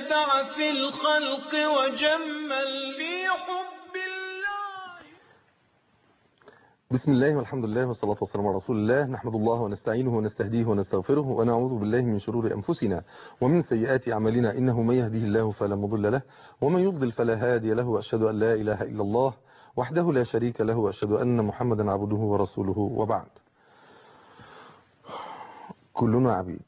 نفع في الخلق وجمل في حب الله بسم الله والحمد لله والصلاة والسلام على رسول الله نحمد الله ونستعينه ونستهديه ونستغفره ونعوذ بالله من شرور أنفسنا ومن سيئات أعمالنا إنه من يهديه الله فلا مضل له ومن يضلل فلا هادي له وأشهد أن لا إله إلا الله وحده لا شريك له وأشهد أن محمدا عبده ورسوله وبعد كلنا عبيد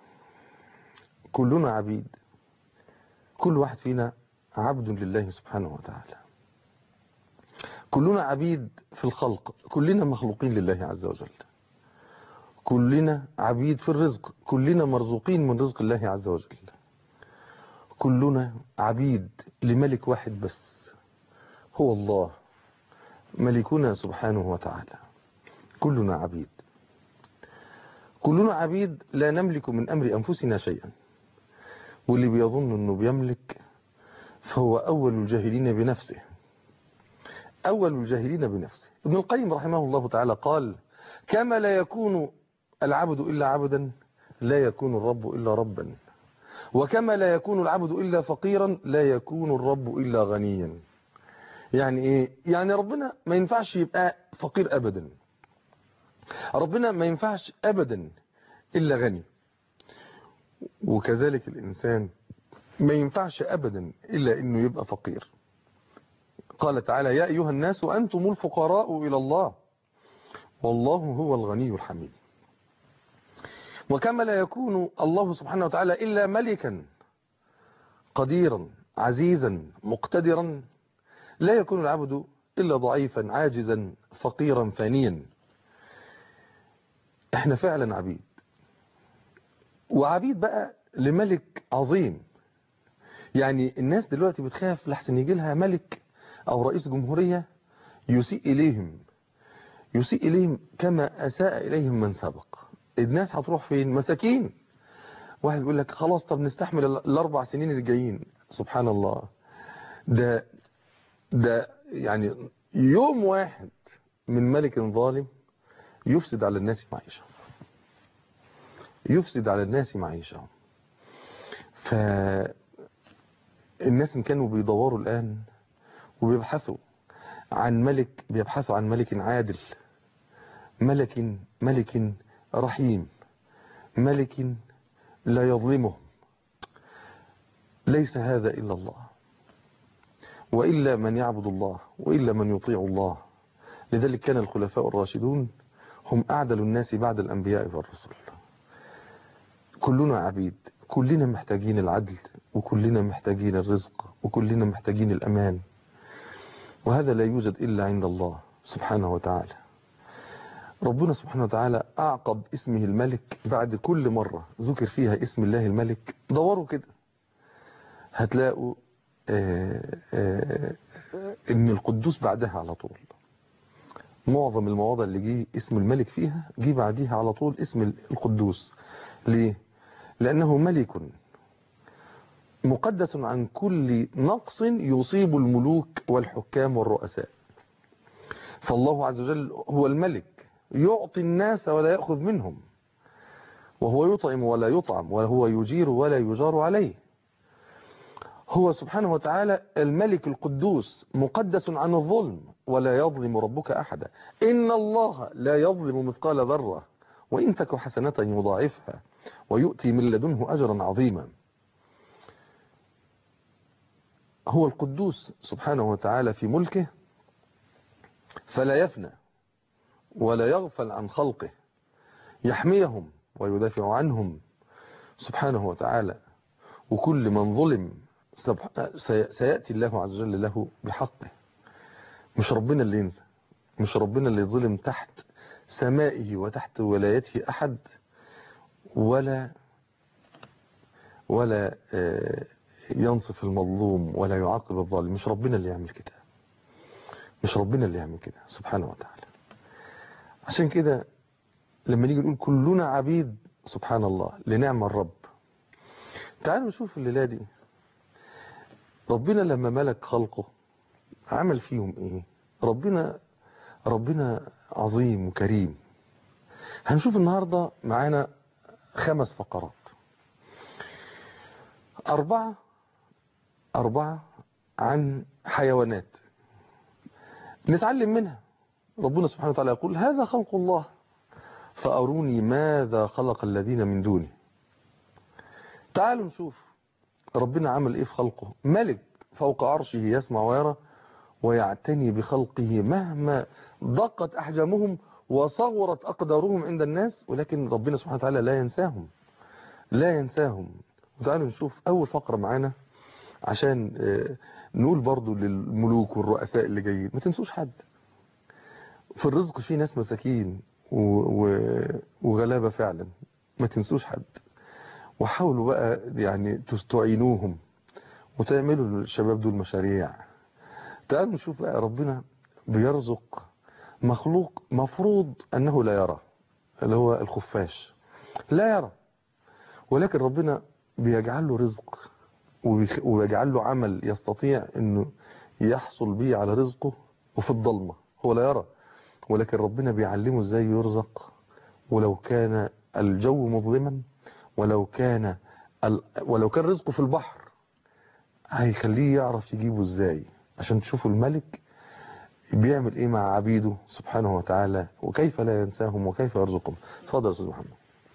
كلنا عبيد كل واحد فينا عبد لله سبحانه وتعالى كلنا عبيد في الخلق كلنا مخلوقين لله عز وجل كلنا عبيد في الرزق كلنا مرزوقين من رزق الله عز وجل كلنا عبيد لملك واحد بس هو الله ملكنا سبحانه وتعالى كلنا عبيد كلنا عبيد لا نملك من أمر أنفسنا شيئا واللي بيظن أنه بيملك فهو أول الجاهلين بنفسه أول الجاهلين بنفسه ابن القيم رحمه الله تعالى قال كما لا يكون العبد إلا عبدا لا يكون الرب إلا ربا وكما لا يكون العبد إلا فقيرا لا يكون الرب إلا غنيا يعني إيه؟ يعني ربنا ما ينفعش يبقى فقير أبدا ربنا ما ينفعش أبدا إلا غني وكذلك الإنسان ما ينفعش أبدا إلا أنه يبقى فقير قال تعالى يا أيها الناس أنتم الفقراء إلى الله والله هو الغني الحميد وكما لا يكون الله سبحانه وتعالى إلا ملكا قديرا عزيزا مقتدرا لا يكون العبد إلا ضعيفا عاجزا فقيرا فانيا احنا فعلا عبيد وعبيد بقى لملك عظيم يعني الناس دلوقتي بتخاف لحسن يجي لها ملك أو رئيس جمهورية يسيء إليهم يسيء إليهم كما أساء إليهم من سبق الناس هتروح فين مساكين واحد يقول لك خلاص طب نستحمل الأربع سنين اللي جايين سبحان الله ده ده يعني يوم واحد من ملك ظالم يفسد على الناس معيشهم يفسد على الناس معيشهم فالناس إن كانوا بيدوروا الآن وبيبحثوا عن ملك بيبحثوا عن ملك عادل ملك ملك رحيم ملك لا يظلمه ليس هذا إلا الله وإلا من يعبد الله وإلا من يطيع الله لذلك كان الخلفاء الراشدون هم أعدل الناس بعد الأنبياء والرسل كلنا عبيد كلنا محتاجين العدل وكلنا محتاجين الرزق وكلنا محتاجين الأمان وهذا لا يوجد إلا عند الله سبحانه وتعالى ربنا سبحانه وتعالى أعقب اسمه الملك بعد كل مرة ذكر فيها اسم الله الملك دوروا كده هتلاقوا آآ آآ ان القدوس بعدها على طول معظم المواضع اللي جه اسم الملك فيها جه بعديها على طول اسم القدوس ليه لأنه ملك مقدس عن كل نقص يصيب الملوك والحكام والرؤساء فالله عز وجل هو الملك يعطي الناس ولا يأخذ منهم وهو يطعم ولا يطعم وهو يجير ولا يجار عليه هو سبحانه وتعالى الملك القدوس مقدس عن الظلم ولا يظلم ربك أحدا إن الله لا يظلم مثقال ذرة وإن تك حسنة يضاعفها ويؤتي من لدنه أجرا عظيما هو القدوس سبحانه وتعالى في ملكه فلا يفنى ولا يغفل عن خلقه يحميهم ويدافع عنهم سبحانه وتعالى وكل من ظلم سيأتي الله عز وجل له بحقه مش ربنا اللي ينسى مش ربنا اللي يظلم تحت سمائه وتحت ولايته أحد ولا ولا ينصف المظلوم ولا يعاقب الظالم مش ربنا اللي يعمل كده مش ربنا اللي يعمل كده سبحانه وتعالى عشان كده لما نيجي نقول كلنا عبيد سبحان الله لنعم الرب تعالوا نشوف الليلة دي ربنا لما ملك خلقه عمل فيهم ايه ربنا ربنا عظيم وكريم هنشوف النهاردة معانا خمس فقرات أربعة أربعة عن حيوانات نتعلم منها ربنا سبحانه وتعالى يقول هذا خلق الله فأروني ماذا خلق الذين من دونه تعالوا نشوف ربنا عمل ايه في خلقه ملك فوق عرشه يسمع ويرى ويعتني بخلقه مهما ضقت أحجامهم وصغرت أقدارهم عند الناس ولكن ربنا سبحانه وتعالى لا ينساهم لا ينساهم وتعالوا نشوف أول فقرة معانا عشان نقول برضو للملوك والرؤساء اللي جايين ما تنسوش حد في الرزق في ناس مساكين وغلابة فعلا ما تنسوش حد وحاولوا بقى يعني تستعينوهم وتعملوا للشباب دول مشاريع تعالوا نشوف بقى ربنا بيرزق مخلوق مفروض أنه لا يرى اللي هو الخفاش لا يرى ولكن ربنا بيجعل له رزق ويجعل له عمل يستطيع أنه يحصل به على رزقه وفي الضلمة هو لا يرى ولكن ربنا بيعلمه ازاي يرزق ولو كان الجو مظلما ولو كان ال... ولو كان رزقه في البحر هيخليه يعرف يجيبه ازاي عشان تشوفوا الملك بيعمل ايه مع عبيده سبحانه وتعالى وكيف لا ينساهم وكيف يرزقهم اتفضل يا استاذ محمد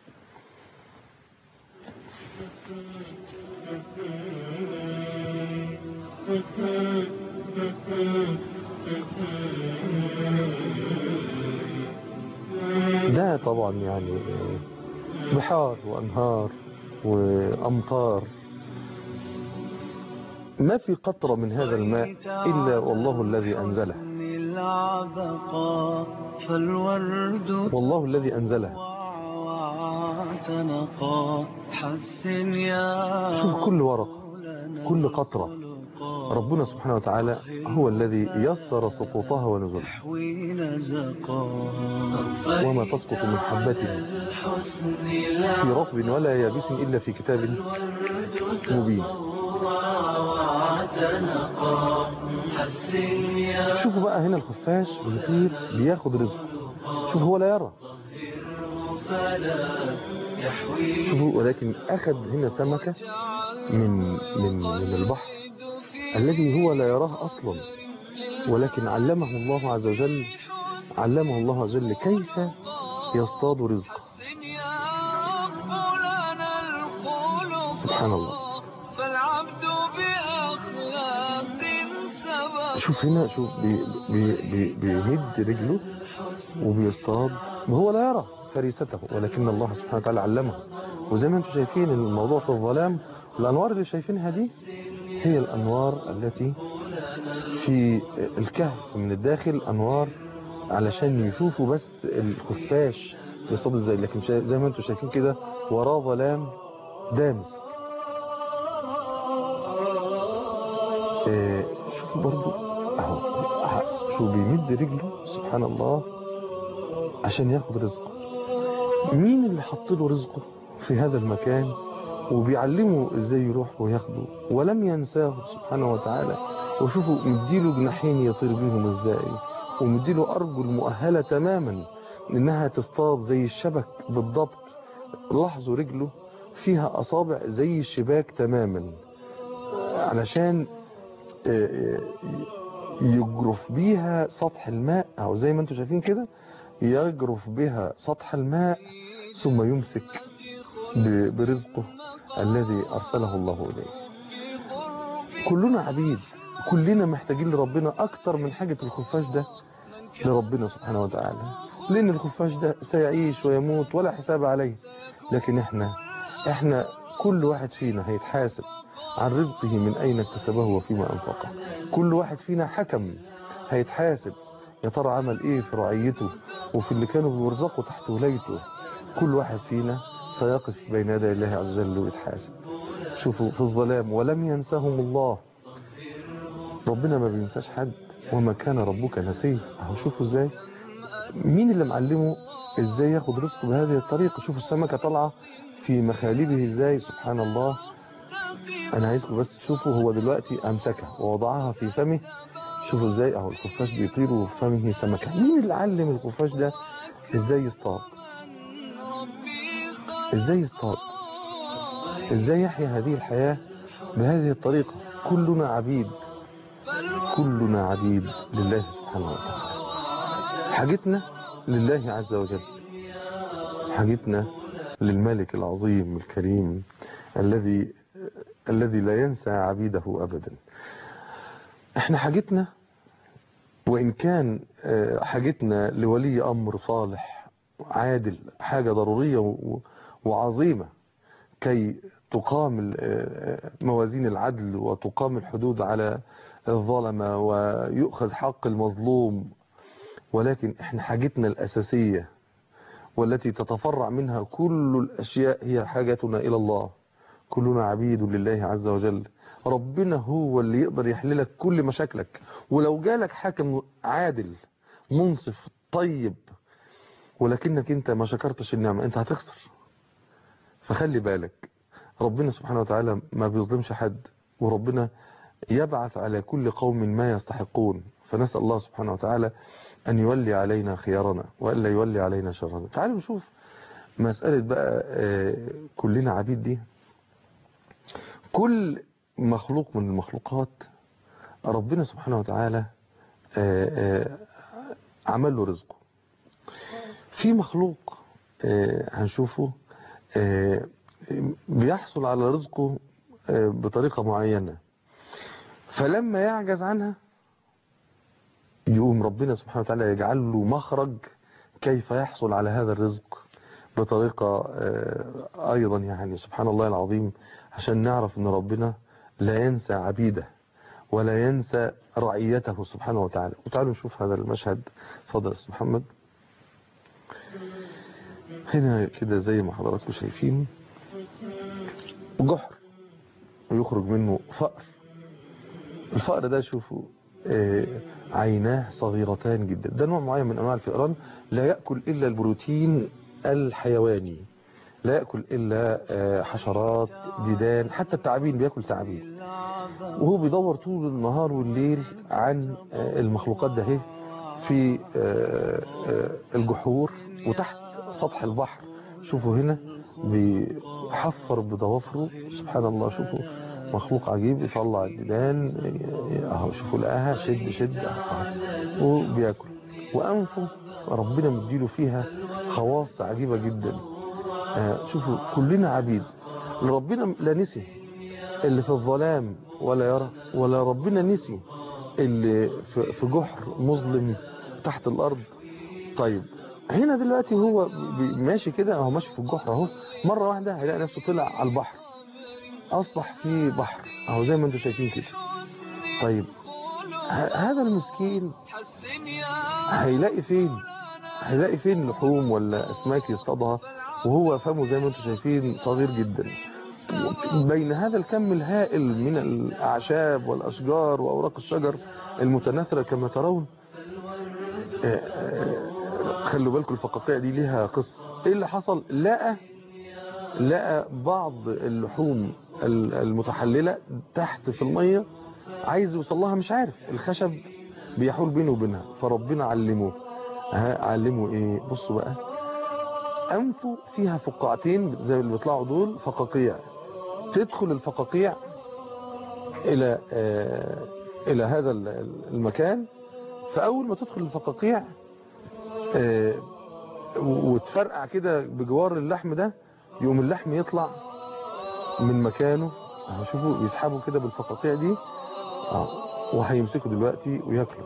ده طبعا يعني بحار وأنهار وأمطار ما في قطرة من هذا الماء إلا والله الذي أنزله والله الذي أنزله شوف كل ورقة كل قطرة ربنا سبحانه وتعالى هو الذي يسر سقوطها ونزولها وما تسقط من حبة في رطب ولا يابس إلا في كتاب مبين شوفوا بقى هنا الخفاش بيطير بياخد رزقه شوف هو لا يرى شوفوا ولكن أخذ هنا سمكة من من من البحر الذي هو لا يراه أصلا ولكن علمه الله عز وجل علمه الله عز وجل كيف يصطاد رزقه سبحان الله شوف هنا شوف بي بي بي بيمد رجله وبيصطاد وهو لا يرى فريسته ولكن الله سبحانه وتعالى علمه وزي ما انتم شايفين الموضوع في الظلام الأنوار اللي شايفينها دي هي الأنوار التي في الكهف من الداخل أنوار علشان يشوفوا بس الخفاش يصطاد ازاي لكن زي ما انتم شايفين كده وراه ظلام دامس اه شوفوا برضو اهو شو بيمد رجله سبحان الله عشان ياخد رزقه مين اللي حط له رزقه في هذا المكان وبيعلمه ازاي يروح وياخده ولم ينساه سبحانه وتعالى وشوفوا مديله جناحين يطير بيهم ازاي ومديله ارجل مؤهلة تماما انها تصطاد زي الشبك بالضبط لاحظوا رجله فيها اصابع زي الشباك تماما علشان يجرف بيها سطح الماء او زي ما انتم شايفين كده يجرف بها سطح الماء ثم يمسك برزقه الذي أرسله الله إليه كلنا عبيد كلنا محتاجين لربنا أكتر من حاجة الخفاش ده لربنا سبحانه وتعالى لأن الخفاش ده سيعيش ويموت ولا حساب عليه لكن احنا احنا كل واحد فينا هيتحاسب عن رزقه من أين اكتسبه وفيما أنفقه كل واحد فينا حكم هيتحاسب يا ترى عمل ايه في رعيته وفي اللي كانوا بيرزقوا تحت ولايته كل واحد فينا سيقف بين يدي الله عز وجل ويتحاسب شوفوا في الظلام ولم ينسهم الله ربنا ما بينساش حد وما كان ربك نسيه اهو شوفوا ازاي مين اللي معلمه ازاي ياخد رزقه بهذه الطريقة شوفوا السمكة طالعة في مخالبه ازاي سبحان الله انا عايزكم بس تشوفوا هو دلوقتي امسكها ووضعها في فمه شوفوا ازاي اهو الخفاش بيطير وفي فمه سمكة مين اللي علم الخفاش ده ازاي يصطاد ازاي يصطاد ازاي يحيا هذه الحياة بهذه الطريقة كلنا عبيد كلنا عبيد لله سبحانه وتعالى حاجتنا لله عز وجل حاجتنا للملك العظيم الكريم الذي الذي لا ينسى عبيده أبدا احنا حاجتنا وإن كان آه، حاجتنا لولي أمر صالح عادل حاجة ضرورية و- وعظيمة كي تقام ال- آه، موازين العدل وتقام الحدود على الظلمة ويؤخذ حق المظلوم ولكن احنا حاجتنا الأساسية والتي تتفرع منها كل الأشياء هي حاجتنا إلى الله كلنا عبيد لله عز وجل ربنا هو اللي يقدر يحللك كل مشاكلك ولو جالك حاكم عادل منصف طيب ولكنك انت ما شكرتش النعمة انت هتخسر فخلي بالك ربنا سبحانه وتعالى ما بيظلمش حد وربنا يبعث على كل قوم ما يستحقون فنسأل الله سبحانه وتعالى أن يولي علينا خيارنا وألا يولي علينا شرنا تعالوا نشوف مسألة بقى آه، كلنا عبيد دي كل مخلوق من المخلوقات ربنا سبحانه وتعالى آه، آه، عمل له رزقه في مخلوق آه، هنشوفه آه، بيحصل على رزقه آه، بطريقة معينة فلما يعجز عنها يقوم ربنا سبحانه وتعالى يجعل له مخرج كيف يحصل على هذا الرزق بطريقة آه، أيضا يعني سبحان الله العظيم عشان نعرف أن ربنا لا ينسى عبيده ولا ينسى رعيته سبحانه وتعالى وتعالوا نشوف هذا المشهد اتفضل يا أستاذ محمد هنا كده زي ما حضراتكم شايفين جحر ويخرج منه فأر الفأر ده شوفوا آه، عيناه صغيرتان جدا ده نوع معين من أنواع الفئران لا يأكل إلا البروتين الحيواني لا يأكل إلا آه، حشرات ديدان حتى التعابين بيأكل تعابين وهو بيدور طول النهار والليل عن آه، المخلوقات ده اهي في آه، آه، الجحور وتحت سطح البحر شوفوا هنا بيحفر بضوافره سبحان الله شوفوا مخلوق عجيب يطلع الديدان اهو شوفوا لقاها شد شد أهو. وبياكل وانفه ربنا مديله فيها خواص عجيبة جدا آه، شوفوا كلنا عبيد ربنا لا نسي اللي في الظلام ولا يرى ولا ربنا نسي اللي في في جحر مظلم تحت الارض طيب هنا دلوقتي هو بي- ماشي كده اهو ماشي في الجحر اهو مره واحده هيلاقي نفسه طلع على البحر اصبح في بحر اهو زي ما انتم شايفين كده طيب ه- هذا المسكين حسن يا هيلاقي فين هيلاقي فين لحوم ولا اسماك يصطادها وهو فمه زي ما انتم شايفين صغير جدا بين هذا الكم الهائل من الاعشاب والاشجار واوراق الشجر المتناثره كما ترون آه، آه، خلوا بالكم الفقاقيع دي ليها قصه ايه اللي حصل لقى لقى بعض اللحوم ال- المتحلله تحت في الميه عايز يوصل لها مش عارف الخشب بيحول بينه وبينها فربنا علمه ها علمه ايه بصوا بقى انفه فيها فقاعتين زي اللي بيطلعوا دول فقاقيع تدخل الفقاقيع الى آه الى هذا ال- ال- المكان فاول ما تدخل الفقاقيع آه وتفرقع كده بجوار اللحم ده يقوم اللحم يطلع من مكانه اهو شوفوا يسحبوا كده بالفقاقيع دي اه وهيمسكوا دلوقتي وياكلوا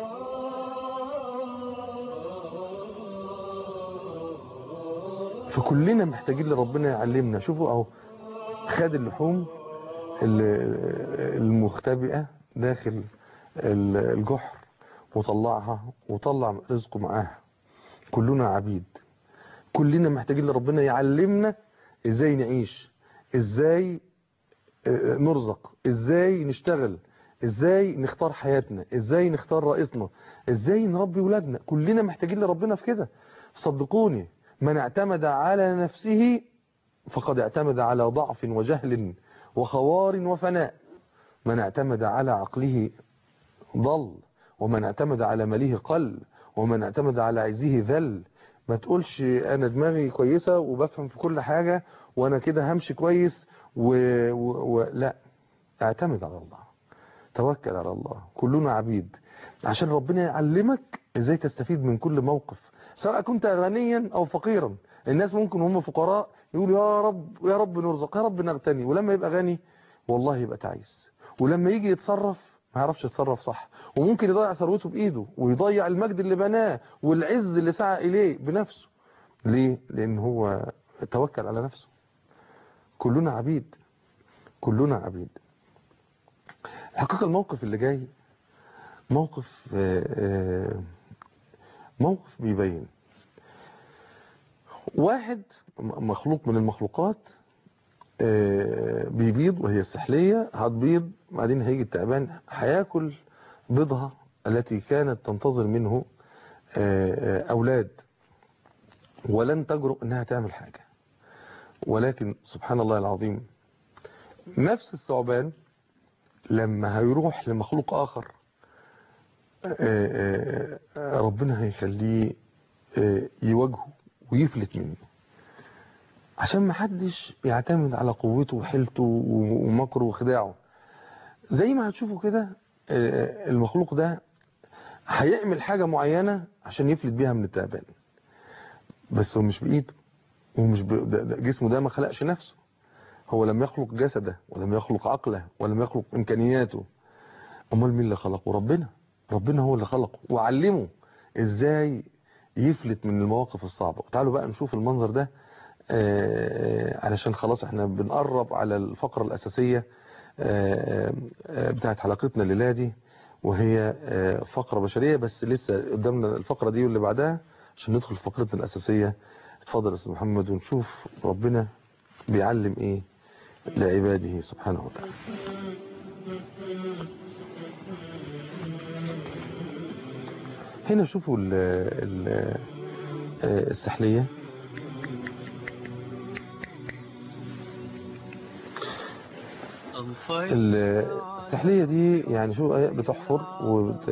فكلنا محتاجين لربنا يعلمنا شوفوا اهو خد اللحوم ال- المختبئة داخل ال- الجحر وطلعها وطلع رزقه معاها كلنا عبيد كلنا محتاجين لربنا يعلمنا ازاي نعيش ازاي آه، نرزق ازاي نشتغل ازاي نختار حياتنا ازاي نختار رئيسنا ازاي نربي ولادنا كلنا محتاجين لربنا في كده صدقوني من اعتمد على نفسه فقد اعتمد على ضعف وجهل وخوار وفناء من اعتمد على عقله ضل ومن اعتمد على ماله قل ومن اعتمد على عزه ذل ما تقولش انا دماغي كويسة وبفهم في كل حاجة وانا كده همشي كويس و... و... و... لا اعتمد على الله توكل على الله كلنا عبيد عشان ربنا يعلمك ازاي تستفيد من كل موقف سواء كنت غنيا او فقيرا الناس ممكن وهم فقراء يقولوا يا رب يا رب نرزق يا رب نغتني ولما يبقى غني والله يبقى تعيس ولما يجي يتصرف ما يعرفش يتصرف صح وممكن يضيع ثروته بايده ويضيع المجد اللي بناه والعز اللي سعى اليه بنفسه ليه لان هو توكل على نفسه كلنا عبيد كلنا عبيد الحقيقة الموقف اللي جاي موقف آه، آه، موقف بيبين واحد م- مخلوق من المخلوقات آه، بيبيض وهي السحلية هتبيض بعدين هيجي التعبان هياكل بيضها التي كانت تنتظر منه آه، آه، أولاد ولن تجرؤ انها تعمل حاجة ولكن سبحان الله العظيم نفس الثعبان لما هيروح لمخلوق آخر آه، آه، آه، ربنا هيخليه آه، يواجهه ويفلت منه عشان ما حدش يعتمد على قوته وحيلته ومكره وخداعه زي ما هتشوفوا كده آه، المخلوق ده هيعمل حاجة معينة عشان يفلت بيها من التعبان بس هو مش بإيده ومش ب... ده ده جسمه ده ما خلقش نفسه هو لم يخلق جسده ولم يخلق عقله ولم يخلق إمكانياته أمال مين اللي خلقه ربنا ربنا هو اللي خلقه وعلمه إزاي يفلت من المواقف الصعبة وتعالوا بقى نشوف المنظر ده آه، علشان خلاص احنا بنقرب على الفقرة الأساسية آه، آه، بتاعت حلقتنا الليلة دي وهي آه، فقرة بشرية بس لسه قدامنا الفقرة دي واللي بعدها عشان ندخل في فقرتنا الأساسية اتفضل يا استاذ محمد ونشوف ربنا بيعلم ايه لعباده سبحانه وتعالى هنا شوفوا ال ال آه، السحلية ال- السحلية دي يعني شوف آية بتحفر وبت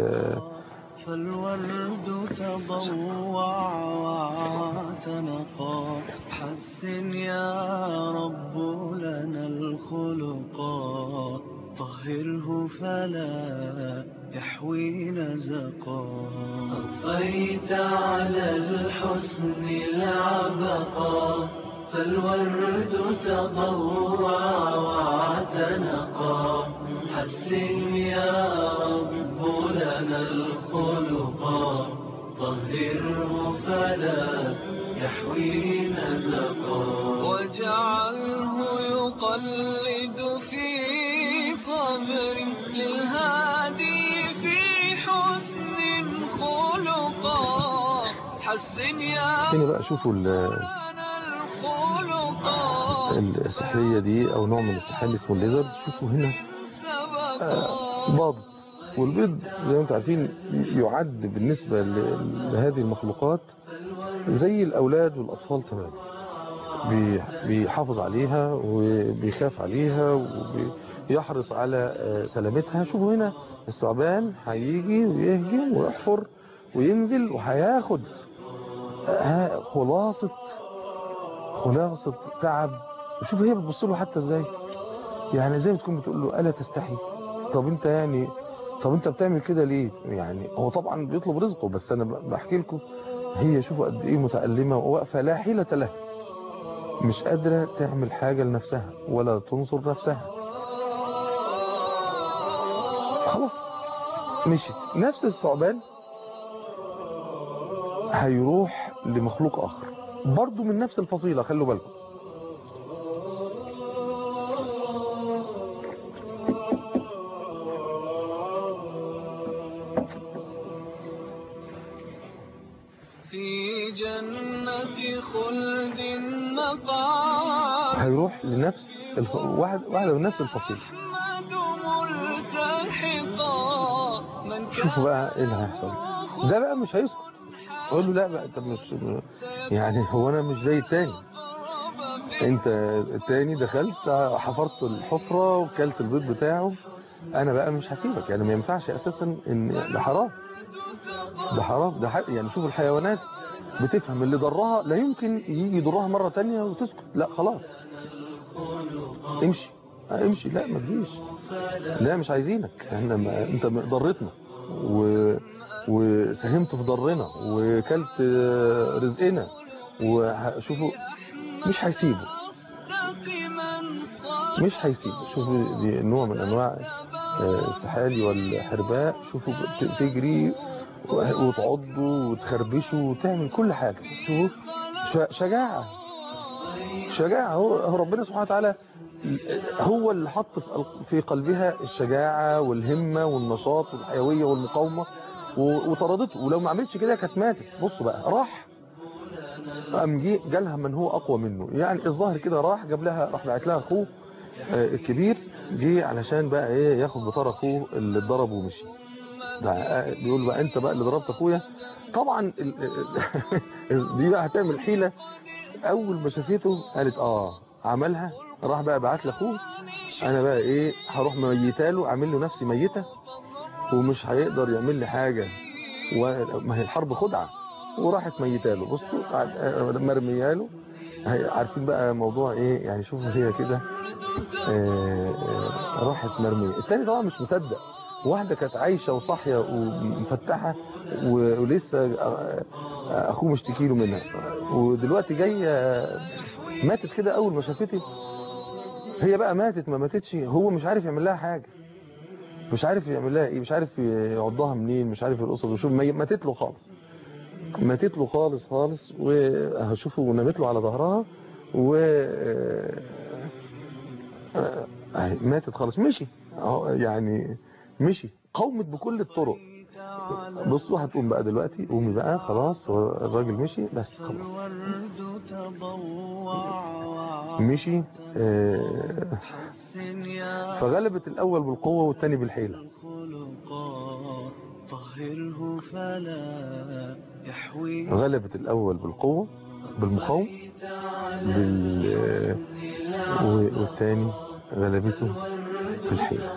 فالورد تضوع واعتنقا حسن يا رب لنا الخلقا طهره فلا يحوي نزقا أطفيت على الحسن العبقا فالورد تضوع واعتنقا حسن يا رب لنا الخلقا طهره فلا يحوي نزقا واجعله يقلد في صبر للهادي في حسن خلقا حسن يا هنا بقى شوفوا ال- لنا الخلقا السحلية دي او نوع من السحال اسمه الليزر شوفوا هنا سبقا بيض والبيض زي ما انتم عارفين يعد بالنسبة ل- لهذه المخلوقات زي الأولاد والأطفال تمام بي- بيحافظ عليها وبيخاف عليها وبيحرص على آه، سلامتها شوفوا هنا الثعبان هيجي ويهجم ويحفر وينزل وهياخد آه، خلاصة خلاصة تعب وشوف هي بتبص له حتى ازاي يعني زي ما تكون بتقول له ألا تستحي طب انت يعني طب انت بتعمل كده ليه يعني هو طبعا بيطلب رزقه بس انا ب- بحكي لكم هي شوفوا قد ايه متألمة وواقفة لا حيلة لها مش قادرة تعمل حاجة لنفسها ولا تنصر نفسها خلاص مشيت نفس الثعبان هيروح لمخلوق آخر برضو من نفس الفصيلة خلوا بالكم في جنة خلد مقعد هيروح لنفس الف... واحد واحدة من نفس الفصيلة أحمد ملتحقا من شوفوا بقى ايه اللي هيحصل ده بقى مش هيسكت اقول له لا بقى انت مش يعني هو انا مش زي التاني انت التاني دخلت حفرت الحفرة وكلت البيض بتاعه انا بقى مش هسيبك يعني ما ينفعش اساسا ان ده حرام ده حرام ده حق يعني شوف الحيوانات بتفهم اللي ضرها لا يمكن يجي يضرها مرة تانية وتسكت لا خلاص امشي امشي لا ما تجيش لا مش عايزينك احنا ما انت ضرتنا و... وساهمت في ضرنا وكلت رزقنا وشوفوا مش هيسيبوا مش هيسيبوا شوفوا دي نوع من انواع السحالي والحرباء شوفوا تجري وتعضوا وتخربشوا وتعمل كل حاجة شوفوا شجاعة شجاعة هو ربنا سبحانه وتعالى هو اللي حط في قلبها الشجاعة والهمة والنشاط والحيوية والمقاومة وطردته ولو ما عملتش كده كانت ماتت بصوا بقى راح قام جه جالها من هو اقوى منه يعني الظاهر كده راح جاب لها راح بعت لها اخوه الكبير جه علشان بقى ايه ياخد بطار اخوه اللي اتضرب ومشي ده بيقول بقى انت بقى اللي ضربت اخويا طبعا دي بقى هتعمل حيله اول ما شافته قالت اه عملها راح بقى بعت لاخوه انا بقى ايه هروح ميتاله اعمل له نفسي ميته ومش هيقدر يعمل لي حاجه وما هي الحرب خدعه وراحت ميتاله بصوا مرمياله عارفين بقى موضوع ايه يعني شوفوا هي كده راحت مرميه التاني طبعا مش مصدق واحده كانت عايشه وصاحيه ومفتحه ولسه اخوه مشتكي له منها ودلوقتي جايه ماتت كده اول ما شافته هي بقى ماتت ما ماتتش هو مش عارف يعمل لها حاجه مش عارف يعمل لها ايه مش عارف يعضها منين مش عارف القصه وشوف ماتت له خالص ماتت له خالص خالص وهشوفه ونامت له على ظهرها و ماتت خالص مشي يعني مشي قومت بكل الطرق بصوا هتقوم بقى دلوقتي قومي بقى خلاص الراجل مشي بس خلاص مشي آه فغلبت الاول بالقوة والتاني بالحيلة غلبت الاول بالقوة بالمقاوم بال والتاني غلبته في الحيلة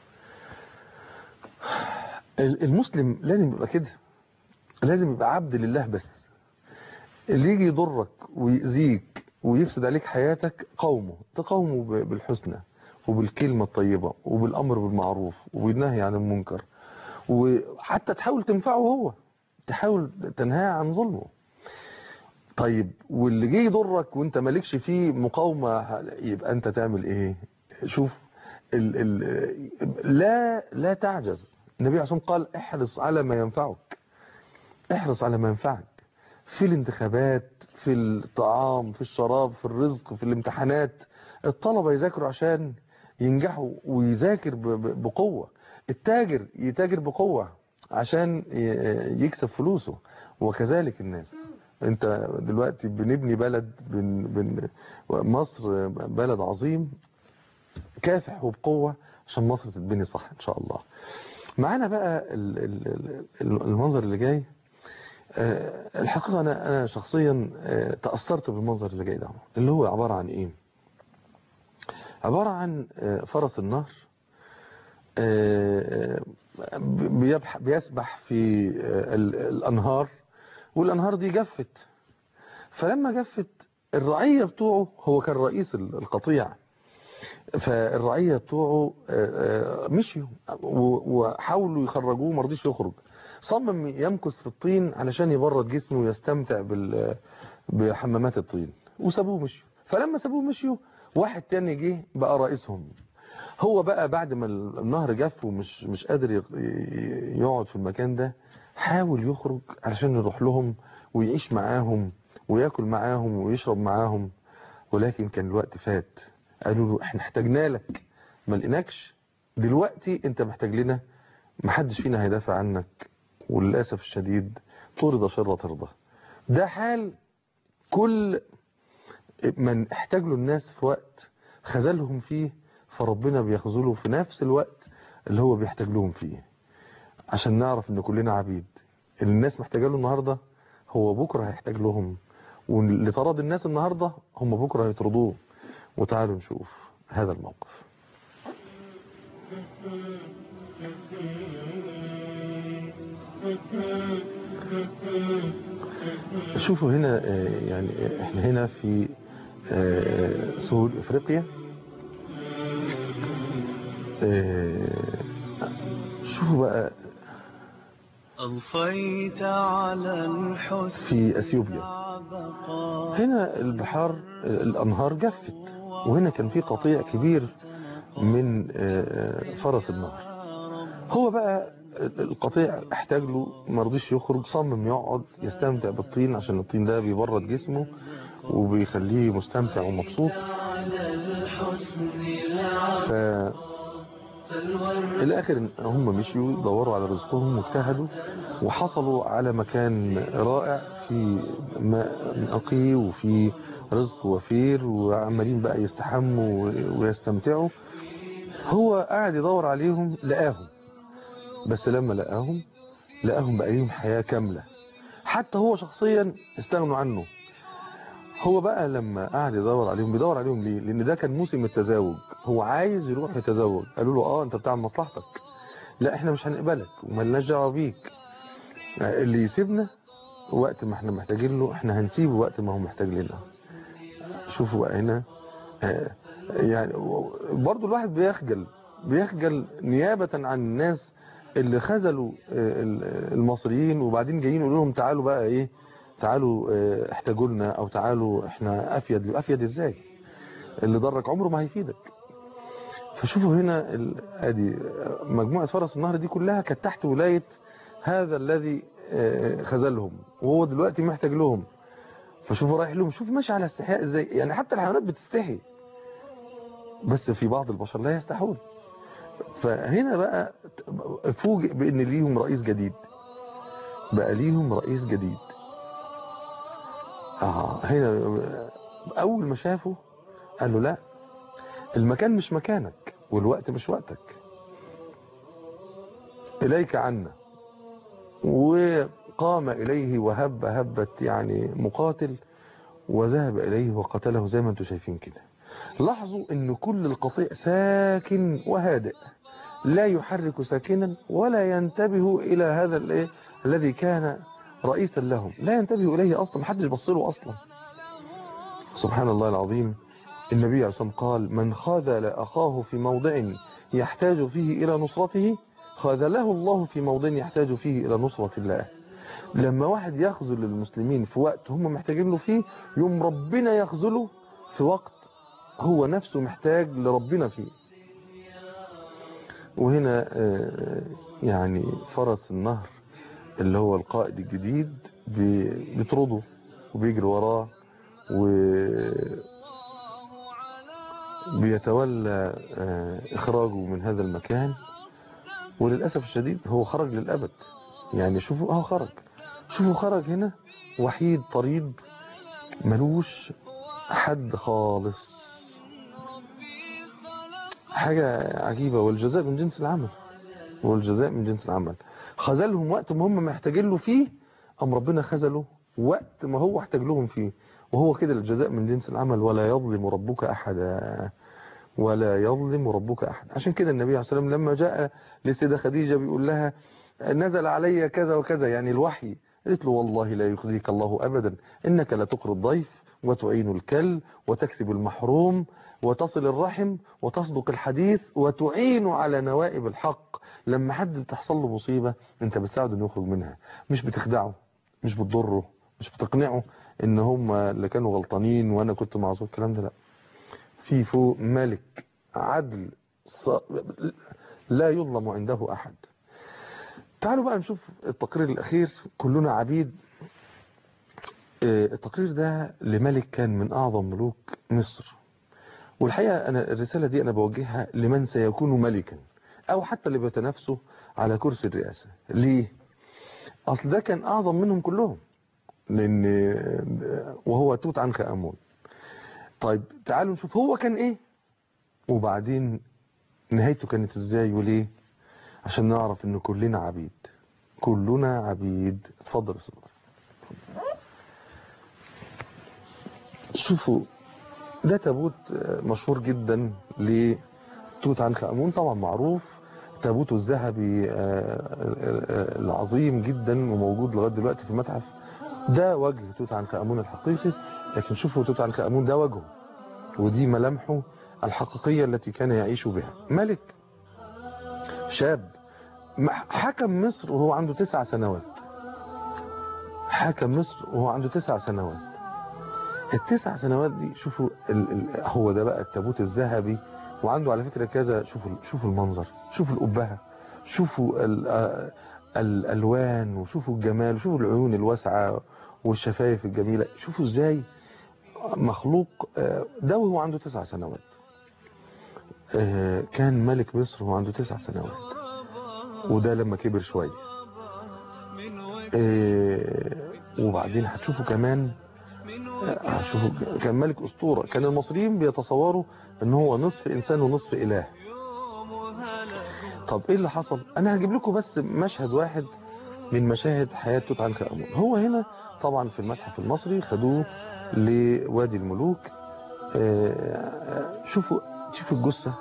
المسلم لازم يبقى كده لازم يبقى عبد لله بس اللي يجي يضرك ويأذيك ويفسد عليك حياتك قومه تقاومه بالحسنى وبالكلمة الطيبة وبالأمر بالمعروف وبالنهي عن المنكر وحتى تحاول تنفعه هو تحاول تنهاه عن ظلمه طيب واللي جه يضرك وانت مالكش فيه مقاومة يبقى انت تعمل ايه شوف ال ال لا لا تعجز النبي عليه الصلاة والسلام قال احرص على ما ينفعك احرص على ما ينفعك في الانتخابات في الطعام في الشراب في الرزق في الامتحانات الطلبة يذاكروا عشان ينجحوا ويذاكر بقوة التاجر يتاجر بقوة عشان يكسب فلوسه وكذلك الناس انت دلوقتي بنبني بلد بن بن مصر بلد عظيم كافح وبقوة عشان مصر تتبني صح ان شاء الله معانا بقى المنظر اللي جاي الحقيقة أنا, أنا شخصيا تأثرت بالمنظر اللي جاي ده اللي هو عبارة عن إيه عبارة عن فرس النهر بيسبح في الأنهار والأنهار دي جفت فلما جفت الرعية بتوعه هو كان رئيس القطيع فالرعية بتوعه مشيوا وحاولوا يخرجوه مرضيش يخرج صمم يمكث في الطين علشان يبرد جسمه ويستمتع بال بحمامات الطين وسابوه مشيوا فلما سابوه مشيوا واحد تاني جه بقى رئيسهم هو بقى بعد ما النهر جف ومش مش قادر يقعد في المكان ده حاول يخرج علشان يروح لهم ويعيش معاهم وياكل معاهم ويشرب معاهم ولكن كان الوقت فات قالوا له احنا احتاجنا لك ما لقيناكش دلوقتي انت محتاج لنا محدش فينا هيدافع عنك وللأسف الشديد طرد شر ترضى ده حال كل من احتاج له الناس في وقت خذلهم فيه فربنا بيخذله في نفس الوقت اللي هو بيحتاج لهم فيه عشان نعرف ان كلنا عبيد اللي الناس محتاجه له النهارده هو بكره هيحتاج لهم واللي طرد الناس النهارده هم بكره هيطردوه وتعالوا نشوف هذا الموقف شوفوا هنا يعني احنا هنا في سهول افريقيا آه، شوفوا بقى أضفيت على الحسن في أثيوبيا عبقا هنا البحار الأنهار جفت وهنا كان في قطيع كبير من آه، فرس النهر هو بقى القطيع احتاج له ما رضيش يخرج صمم يقعد يستمتع بالطين عشان الطين ده بيبرد جسمه وبيخليه مستمتع ومبسوط ف الاخر إن هم مشيوا دوروا على رزقهم واجتهدوا وحصلوا على مكان رائع في ماء نقي وفي رزق وفير وعمالين بقى يستحموا ويستمتعوا هو قاعد يدور عليهم لقاهم بس لما لقاهم لقاهم بقى ليهم حياة كاملة حتى هو شخصيا استغنوا عنه هو بقى لما قعد يدور عليهم بيدور عليهم ليه لان ده كان موسم التزاوج هو عايز يروح يتزوج قالوا له اه انت بتاع مصلحتك لا احنا مش هنقبلك وملناش دعوه بيك اللي يسيبنا وقت ما احنا محتاجين له احنا هنسيبه وقت ما هو محتاج لنا شوفوا بقى هنا آه، يعني برضو الواحد بيخجل بيخجل نيابة عن الناس اللي خذلوا آه، ال- المصريين وبعدين جايين يقولوا لهم تعالوا بقى ايه تعالوا آه، احتاجوا لنا او تعالوا احنا افيد افيد ازاي اللي ضرك عمره ما هيفيدك فشوفوا هنا ال- ادي آه، مجموعة فرس النهر دي كلها كانت تحت ولاية هذا الذي آه، خذلهم وهو دلوقتي محتاج لهم فشوفوا رايح لهم شوف ماشي على استحياء ازاي يعني حتى الحيوانات بتستحي بس في بعض البشر لا يستحون فهنا بقى فوجئ بان ليهم رئيس جديد بقى ليهم رئيس جديد اه هنا اول ما شافه قال له لا المكان مش مكانك والوقت مش وقتك اليك عنا وقام اليه وهب هبة يعني مقاتل وذهب اليه وقتله زي ما انتم شايفين كده لاحظوا ان كل القطيع ساكن وهادئ لا يحرك ساكنا ولا ينتبه الى هذا الايه الذي كان رئيسا لهم لا ينتبه اليه اصلا محدش بص له اصلا سبحان الله العظيم النبي عليه الصلاه والسلام قال من خاذل اخاه في موضع يحتاج فيه الى نصرته خاذله الله في موضع يحتاج فيه الى نصرة الله لما واحد يخذل المسلمين في وقت هم محتاجين له فيه يوم ربنا يخذله في وقت هو نفسه محتاج لربنا فيه وهنا آه، يعني فرس النهر اللي هو القائد الجديد بي- بيطرده وبيجري وراه وبيتولى آه، إخراجه من هذا المكان وللأسف الشديد هو خرج للأبد يعني شوفوا اهو خرج شوفوا خرج هنا وحيد طريد ملوش حد خالص حاجة عجيبة والجزاء من جنس العمل والجزاء من جنس العمل خذلهم وقت ما هم محتاجين له فيه أم ربنا خذله وقت ما هو احتاج لهم فيه وهو كده الجزاء من جنس العمل ولا يظلم ربك أحدا ولا يظلم ربك أحد عشان كده النبي عليه الصلاة والسلام لما جاء للسيدة خديجة بيقول لها نزل علي كذا وكذا يعني الوحي قالت له والله لا يخزيك الله أبدا إنك لتقر الضيف وتعين الكل وتكسب المحروم وتصل الرحم وتصدق الحديث وتعين على نوائب الحق لما حد تحصل له مصيبة انت بتساعده انه يخرج منها مش بتخدعه مش بتضره مش بتقنعه ان هم اللي كانوا غلطانين وانا كنت معذور الكلام ده لا في فوق ملك عدل ص... لا يظلم عنده احد تعالوا بقى نشوف التقرير الاخير كلنا عبيد آه، التقرير ده لملك كان من اعظم ملوك مصر والحقيقة أنا الرسالة دي أنا بوجهها لمن سيكون ملكا أو حتى اللي بيتنافسوا على كرسي الرئاسة ليه؟ أصل ده كان أعظم منهم كلهم لأن وهو توت عنخ آمون طيب تعالوا نشوف هو كان إيه وبعدين نهايته كانت إزاي وليه عشان نعرف إن كلنا عبيد كلنا عبيد اتفضل يا أستاذ شوفوا ده تابوت مشهور جدا لتوت عنخ آمون طبعا معروف تابوته الذهبي العظيم جدا وموجود لغايه دلوقتي في المتحف ده وجه توت عنخ آمون الحقيقي لكن شوفوا توت عنخ آمون ده وجهه ودي ملامحه الحقيقية التي كان يعيش بها ملك شاب م- حكم مصر وهو عنده تسع سنوات حكم مصر وهو عنده تسع سنوات التسع سنوات دي شوفوا ال ال هو ده بقى التابوت الذهبي وعنده على فكرة كذا شوفوا شوفوا المنظر شوفوا الأبهة شوفوا ال آه، الألوان وشوفوا الجمال وشوفوا العيون الواسعة والشفايف الجميلة شوفوا ازاي مخلوق آه، ده وهو عنده تسع سنوات آه، كان ملك مصر وهو عنده تسع سنوات وده لما كبر شوية آه، وبعدين هتشوفوا كمان آه، هتشوفوا كان ملك أسطورة كان المصريين بيتصوروا ان هو نصف إنسان ونصف إله طب ايه اللي حصل انا هجيب لكم بس مشهد واحد من مشاهد حياة توت عنخ آمون هو هنا طبعا في المتحف المصري خدوه لوادي الملوك آه، شوفوا شوفوا الجثة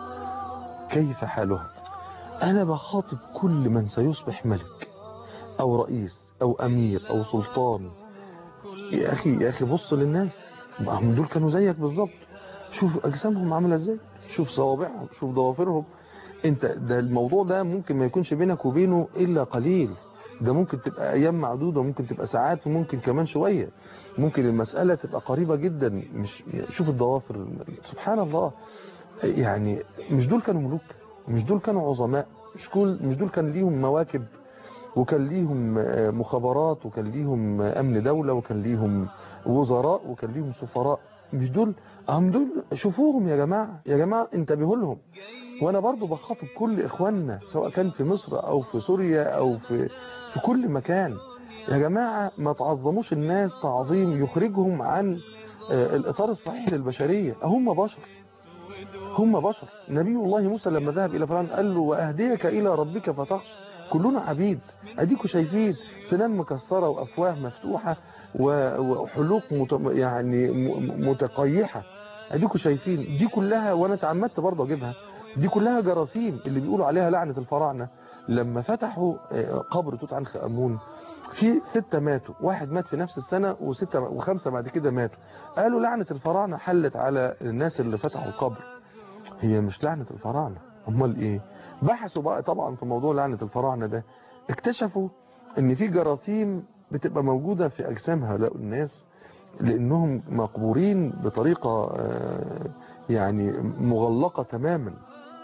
كيف حالها انا بخاطب كل من سيصبح ملك او رئيس او امير او سلطان يا اخي يا اخي بص للناس ما هم دول كانوا زيك بالظبط شوف اجسامهم عامله ازاي شوف صوابعهم شوف ضوافرهم انت ده الموضوع ده ممكن ما يكونش بينك وبينه الا قليل ده ممكن تبقى ايام معدودة ممكن تبقى ساعات وممكن كمان شوية ممكن المسألة تبقى قريبة جدا مش شوف الضوافر سبحان الله يعني مش دول كانوا ملوك مش دول كانوا عظماء مش كل مش دول كان ليهم مواكب وكان ليهم آه، مخابرات وكان ليهم آه، امن دولة وكان ليهم وزراء وكان ليهم سفراء مش دول هم دول شوفوهم يا جماعة يا جماعة انتبهوا لهم وانا برضو بخاطب كل اخواننا سواء كان في مصر او في سوريا او في في كل مكان يا جماعة ما تعظموش الناس تعظيم يخرجهم عن آه، الاطار الصحيح للبشرية هم بشر هم بشر نبي الله موسى لما ذهب الى فرعون قال له واهديك الى ربك فتخشى كلنا عبيد اديكوا شايفين سنان مكسرة وافواه مفتوحة و- وحلوق مت... يعني م- متقيحة اديكوا شايفين دي كلها وانا تعمدت برضه اجيبها دي كلها جراثيم اللي بيقولوا عليها لعنة الفراعنة لما فتحوا آه، قبر توت عنخ امون في ستة ماتوا واحد مات في نفس السنة وستة وخمسة بعد كده ماتوا قالوا لعنة الفراعنة حلت على الناس اللي فتحوا القبر هي مش لعنة الفراعنة امال ايه بحثوا بقى طبعا في موضوع لعنة الفراعنة ده اكتشفوا ان في جراثيم بتبقى موجودة في اجسام هؤلاء الناس لانهم مقبورين بطريقة آه، يعني مغلقة تماما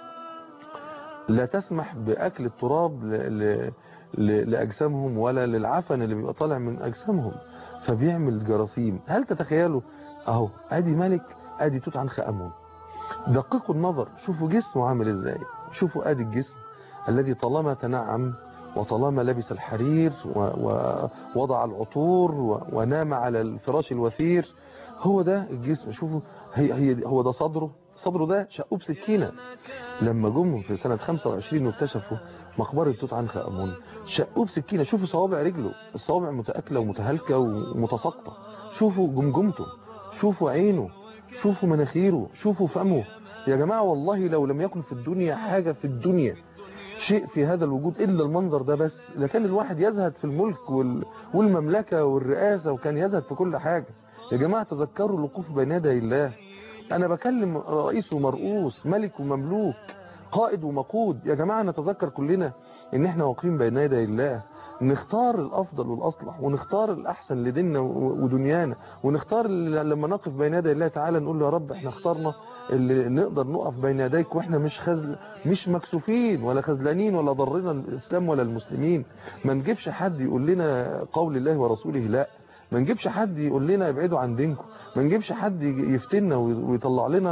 لا تسمح باكل التراب ل... ل... ل... لاجسامهم ولا للعفن اللي بيبقى طالع من اجسامهم فبيعمل جراثيم هل تتخيلوا اهو ادي ملك ادي توت عنخ امون دققوا النظر شوفوا جسمه عامل ازاي شوفوا ادي الجسم الذي طالما تنعم وطالما لبس الحرير و- ووضع العطور و- ونام على الفراش الوثير هو ده الجسم شوفوا هي هي هو ده صدره صدره ده شقوه بسكينه لما جم في سنة 25 واكتشفوا مقبرة توت عنخ آمون شقوه بسكينة شوفوا صوابع رجله الصوابع متأكلة ومتهالكة ومتساقطة شوفوا جمجمته شوفوا عينه شوفوا مناخيره شوفوا فمه يا جماعة والله لو لم يكن في الدنيا حاجة في الدنيا شيء في هذا الوجود إلا المنظر ده بس لكان الواحد يزهد في الملك وال... والمملكة والرئاسة وكان يزهد في كل حاجة يا جماعة تذكروا الوقوف بين يدي الله أنا بكلم رئيس ومرؤوس ملك ومملوك قائد ومقود يا جماعة نتذكر كلنا ان احنا واقفين بين يدي الله نختار الافضل والاصلح ونختار الاحسن لديننا ودنيانا ونختار اللي لما نقف بين يدي الله تعالى نقول له يا رب احنا اخترنا اللي نقدر نقف بين يديك واحنا مش خزل مش مكسوفين ولا خزلانين ولا ضرنا الاسلام ولا المسلمين ما نجيبش حد يقول لنا قول الله ورسوله لا ما نجيبش حد يقول لنا ابعدوا عن دينكم ما نجيبش حد يفتنا ويطلع لنا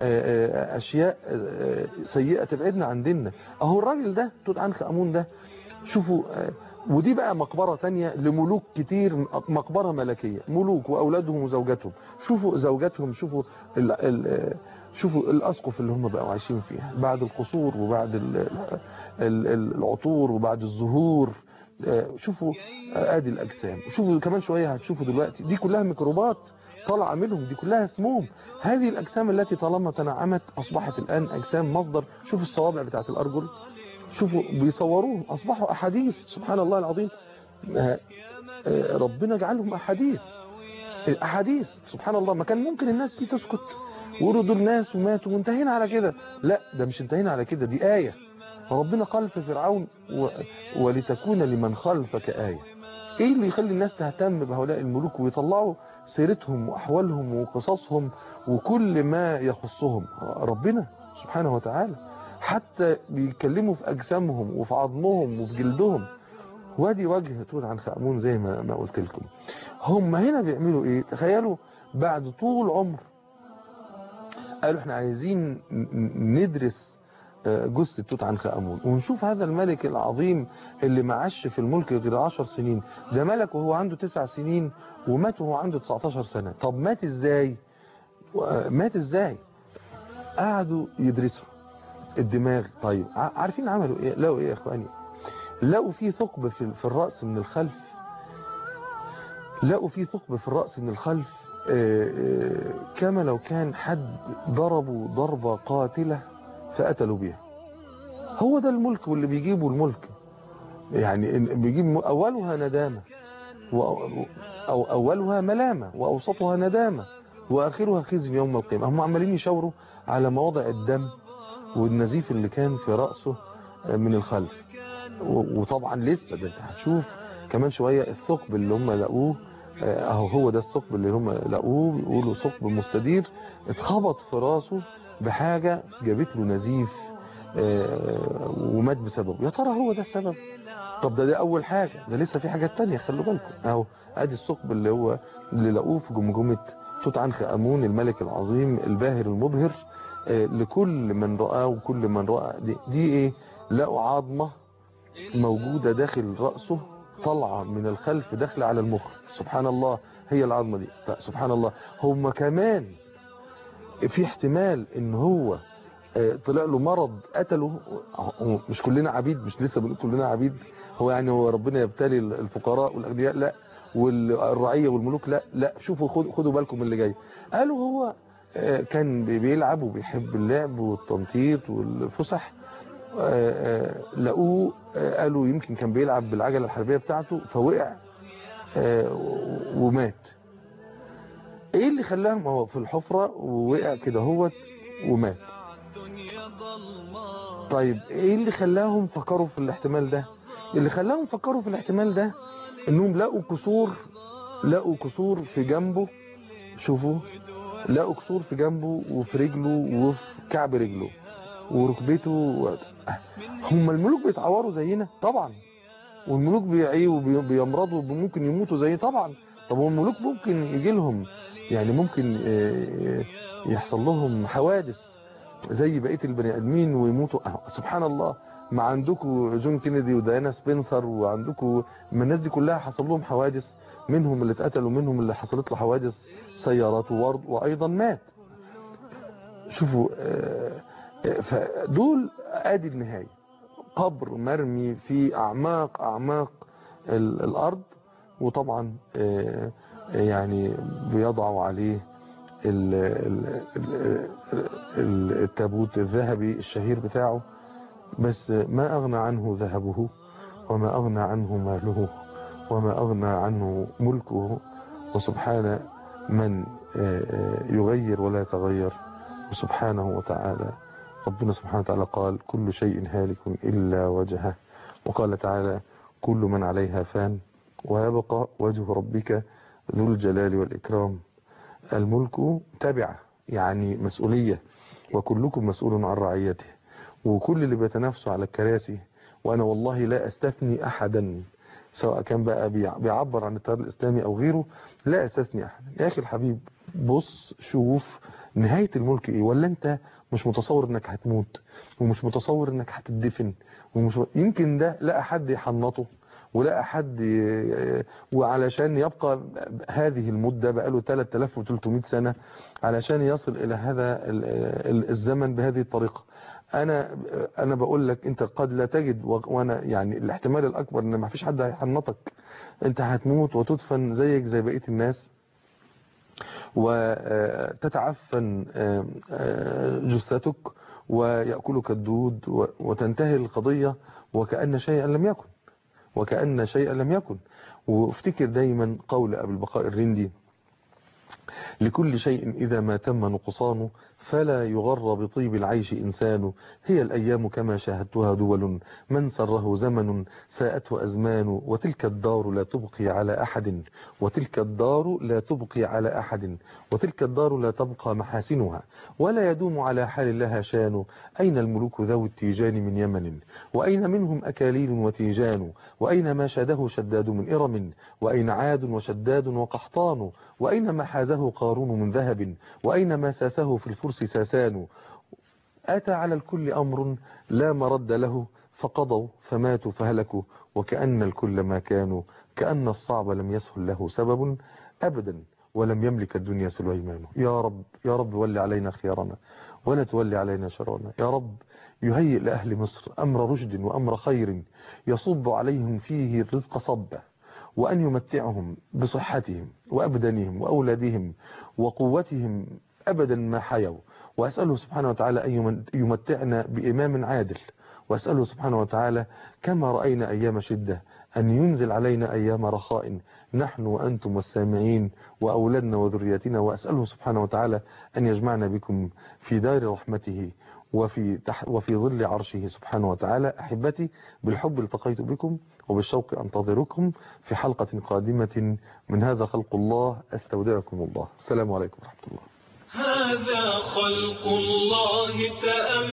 اشياء سيئة تبعدنا عن ديننا اهو الراجل ده توت عنخ امون ده شوفوا ودي بقى مقبرة تانية لملوك كتير مقبرة ملكية ملوك واولادهم وزوجاتهم شوفوا زوجاتهم شوفوا ال ال شوفوا الاسقف اللي هم بقوا عايشين فيها بعد القصور وبعد ال ال العطور وبعد الزهور شوفوا ادي الاجسام شوفوا كمان شوية هتشوفوا دلوقتي دي كلها ميكروبات طالعه منهم دي كلها سموم هذه الأجسام التي طالما تنعمت أصبحت الآن أجسام مصدر شوفوا الصوابع بتاعت الأرجل شوفوا بيصوروه أصبحوا أحاديث سبحان الله العظيم ربنا جعلهم أحاديث أحاديث سبحان الله ما كان ممكن الناس دي تسكت ويقولوا دول ناس وماتوا وانتهينا على كده لا ده مش انتهينا على كده دي آية ربنا قال في فرعون و... ولتكون لمن خلفك آية ايه اللي يخلي الناس تهتم بهؤلاء الملوك ويطلعوا سيرتهم واحوالهم وقصصهم وكل ما يخصهم ربنا سبحانه وتعالى حتى بيتكلموا في اجسامهم وفي عظمهم وفي جلدهم وادي وجه توت عنخ امون زي ما ما قلت لكم هم هنا بيعملوا ايه تخيلوا بعد طول عمر قالوا احنا عايزين ن- ن- ندرس آه، جثة توت عنخ امون ونشوف هذا الملك العظيم اللي معاش في الملك غير 10 سنين ده ملك وهو عنده 9 سنين ومات وهو عنده 19 سنة طب مات ازاي و- مات ازاي قعدوا يدرسوا الدماغ طيب ع- عارفين عملوا ايه لقوا ايه يا اخواني لقوا في ثقب في في الرأس من الخلف لقوا في ثقب في الرأس من الخلف آه، آه، كما لو كان حد ضربوا ضربة قاتلة فقتلوا بيها هو ده الملك واللي بيجيبوا الملك يعني إن- بيجيب م- أولها ندامة وأو أو أولها ملامة وأوسطها ندامة وآخرها خزي يوم القيامة هم عمالين يشاوروا على مواضع الدم والنزيف اللي كان في رأسه آه، من الخلف و- وطبعا لسه ده انت هتشوف كمان شوية الثقب اللي هم لقوه آه، اهو هو ده الثقب اللي هم لقوه بيقولوا ثقب مستدير اتخبط في راسه بحاجة جابت له نزيف آه، ومات بسببه يا ترى هو ده السبب طب ده ده اول حاجة ده لسه في حاجات تانية خلوا بالكم اهو ادي الثقب اللي هو اللي لقوه في جمجمة توت عنخ امون الملك العظيم الباهر المبهر آه، لكل من رآه وكل من رأى دي, دي ايه لقوا عظمة موجودة داخل رأسه طالعة من الخلف داخلة على المخ سبحان الله هي العظمة دي ف- سبحان الله هم كمان في احتمال ان هو آه، طلع له مرض قتله هو مش كلنا عبيد مش لسه بنقول كلنا عبيد هو يعني هو ربنا يبتلي الفقراء والاغنياء لا والرعيه والملوك لا لا شوفوا خد- خدوا بالكم من اللي جاي قالوا هو آه، كان بي- بيلعب وبيحب اللعب والتنطيط والفسح آه، آه، لقوه آه، قالوا يمكن كان بيلعب بالعجله الحربيه بتاعته فوقع آه، ومات ايه اللي خلاهم هو في الحفره ووقع كده هوت ومات طيب ايه اللي خلاهم فكروا في الاحتمال ده اللي خلاهم فكروا في الاحتمال ده انهم لقوا كسور لقوا كسور في جنبه شوفوا لقوا كسور في جنبه وفي رجله وفي كعب رجله وركبته و... هم الملوك بيتعوروا زينا طبعا والملوك بيعيوا وبيمرضوا وممكن يموتوا زي طبعا طب هو الملوك ممكن يجي لهم يعني ممكن آه، يحصل لهم حوادث زي بقيه البني ادمين ويموتوا أه، سبحان الله ما عندكم جون كينيدي وديانا سبنسر وعندكم ما الناس دي كلها حصل لهم حوادث منهم اللي اتقتلوا منهم اللي حصلت له حوادث سيارات وورد وايضا مات شوفوا آه، آه، فدول ادي النهايه قبر مرمي في اعماق اعماق ال- الارض وطبعا آه، يعني بيضعوا عليه ال- ال- ال- ال- التابوت الذهبي الشهير بتاعه بس ما أغنى عنه ذهبه وما أغنى عنه ماله وما أغنى عنه ملكه وسبحان من آه، آه، يغير ولا يتغير وسبحانه وتعالى ربنا سبحانه وتعالى قال كل شيء هالك إلا وجهه وقال تعالى كل من عليها فان ويبقى وجه ربك ذو الجلال والإكرام الملك تبع يعني مسؤولية وكلكم مسؤول عن رعيته وكل اللي بيتنافسوا على الكراسي وأنا والله لا أستثني أحدا سواء كان بقى بيع- بيعبر عن التيار الإسلامي أو غيره لا أستثني أحدا يا أخي الحبيب بص شوف نهاية الملك إيه ولا أنت مش متصور إنك هتموت ومش متصور إنك هتدفن ومش يمكن ده لقى حد يحنطه ولقى حد ي- وعلشان يبقى هذه المدة بقاله 3300 سنة علشان يصل إلى هذا ال- ال- الزمن بهذه الطريقة أنا أنا بقول لك أنت قد لا تجد و- وأنا يعني الاحتمال الأكبر إن ما فيش حد هيحنطك أنت هتموت وتدفن زيك زي بقية الناس وتتعفن جثتك ويأكلك الدود و- وتنتهي القضية وكأن شيئا لم يكن وكأن شيئا لم يكن وافتكر دايما قول أبي البقاء الرندي لكل شيء إذا ما تم نقصانه فلا يغر بطيب العيش إنسان هي الأيام كما شاهدتها دول من سره زمن ساءته أزمان وتلك الدار لا تبقي على أحد وتلك الدار لا تبقي على أحد وتلك الدار لا تبقى محاسنها ولا يدوم على حال لها شان أين الملوك ذوي التيجان من يمن وأين منهم أكاليل وتيجان وأين ما شاده شداد من إرم وأين عاد وشداد وقحطان وأين ما حازه قارون من ذهب وأين ما ساسه في الفرس ساسان أتى على الكل أمر لا مرد له فقضوا فماتوا فهلكوا وكأن الكل ما كانوا كأن الصعب لم يسهل له سبب أبدا ولم يملك الدنيا سليمان يا رب يا رب ولي علينا خيارنا ولا تولي علينا شرارنا يا رب يهيئ لأهل مصر أمر رشد وأمر خير يصب عليهم فيه الرزق صبه وأن يمتعهم بصحتهم وأبدانهم وأولادهم وقوتهم أبدا ما حيوا وأسأله سبحانه وتعالى أن يمتعنا بإمام عادل وأسأله سبحانه وتعالى كما رأينا أيام شدة أن ينزل علينا أيام رخاء نحن وأنتم والسامعين وأولادنا وذرياتنا وأسأله سبحانه وتعالى أن يجمعنا بكم في دار رحمته وفي, تح وفي ظل عرشه سبحانه وتعالى أحبتي بالحب التقيت بكم وبالشوق أنتظركم في حلقة قادمة من هذا خلق الله أستودعكم الله السلام عليكم ورحمة الله هذا خلق الله تأمل